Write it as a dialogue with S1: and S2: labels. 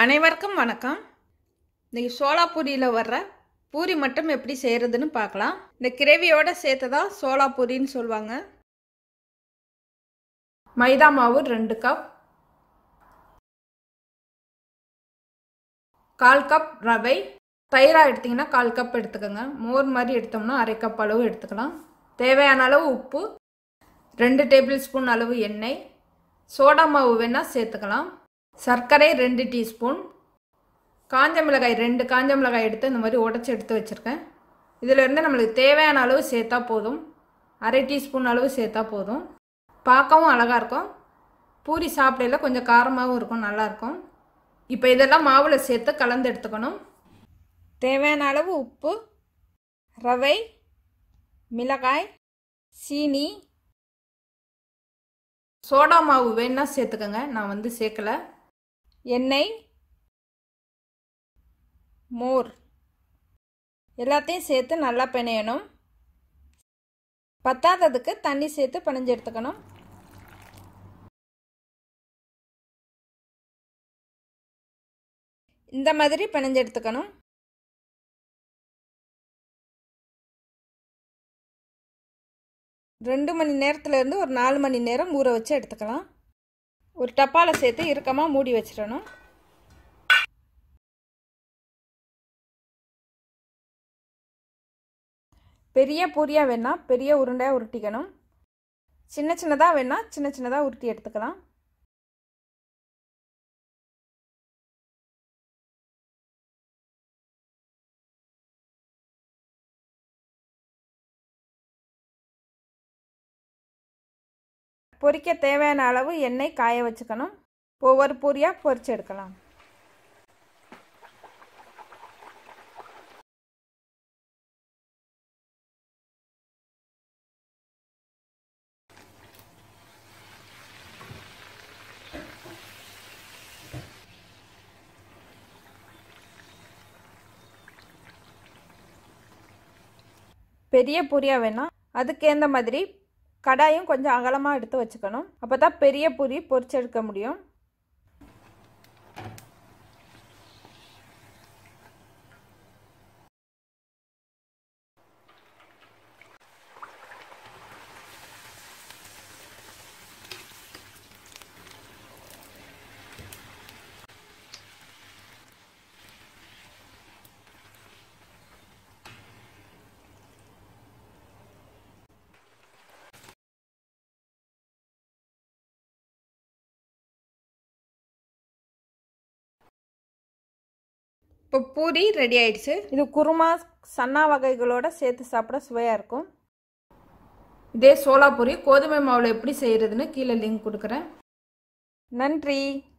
S1: அனைவருக்கும் வணக்கம் இன்னைக்கு சோளாப்பூரியில் வர்ற பூரி மட்டும் எப்படி செய்கிறதுன்னு பார்க்கலாம் இந்த கிரேவியோட சேர்த்ததா சோளாப்பூரின்னு சொல்லுவாங்க மைதா மாவு ரெண்டு கப் கால் கப் ரவை தயிராக எடுத்திங்கன்னா கால் கப் எடுத்துக்கோங்க மோர் மாதிரி எடுத்தோம்னா அரை கப் அளவு எடுத்துக்கலாம் தேவையான அளவு உப்பு ரெண்டு டேபிள் ஸ்பூன் அளவு எண்ணெய் சோடா மாவு வேணால் சேர்த்துக்கலாம் சர்க்கரை ரெண்டு டீஸ்பூன் காஞ்ச மிளகாய் ரெண்டு காஞ்ச மிளகாய் எடுத்து இந்த மாதிரி உடச்சி எடுத்து வச்சுருக்கேன் இதில் இருந்து நம்மளுக்கு தேவையான அளவு சேர்த்தா போதும் அரை டீஸ்பூன் அளவு சேர்த்தா போதும் பார்க்கவும் அழகாக இருக்கும் பூரி சாப்பிடையில கொஞ்சம் காரமாகவும் இருக்கும் நல்லாயிருக்கும் இப்போ இதெல்லாம் மாவில் சேர்த்து கலந்து எடுத்துக்கணும் தேவையான அளவு உப்பு ரவை மிளகாய் சீனி சோடா மாவு வேணா சேர்த்துக்கோங்க நான் வந்து சேர்க்கலை எண்ணெய் மோர் எல்லாத்தையும் சேர்த்து நல்லா பிணையணும் பத்தாததுக்கு தண்ணி சேர்த்து பிணைஞ்சு எடுத்துக்கணும் இந்த மாதிரி பிணைஞ்சு எடுத்துக்கணும் ரெண்டு மணி நேரத்துலேருந்து ஒரு நாலு மணி நேரம் ஊற வச்சு எடுத்துக்கலாம் ஒரு டப்பாவில் சேர்த்து இறுக்கமாக மூடி வச்சிடணும் பெரிய பூரியாக வேணால் பெரிய உருண்டையாக உருட்டிக்கணும் சின்ன சின்னதாக வேணால் சின்ன சின்னதாக உருட்டி எடுத்துக்கலாம் பொரிக்க தேவையான அளவு எண்ணெய் காய வச்சுக்கணும் ஒவ்வொரு பூரியாக பொரிச்சு எடுக்கலாம் பெரிய பூரியாக வேணாம் அதுக்கேந்த மாதிரி கடாயும் கொஞ்சம் அகலமாக எடுத்து வச்சுக்கணும் அப்போ தான் பெரிய பூரி பொரிச்செடுக்க முடியும் இப்போ பூரி ரெடி ஆயிடுச்சு இது குருமா சன்னா வகைகளோட சேர்த்து சாப்பிட சுவையாக இருக்கும் இதே சோளா பூரி கோதுமை மாவில் எப்படி செய்கிறதுன்னு கீழே லிங்க் கொடுக்குறேன் நன்றி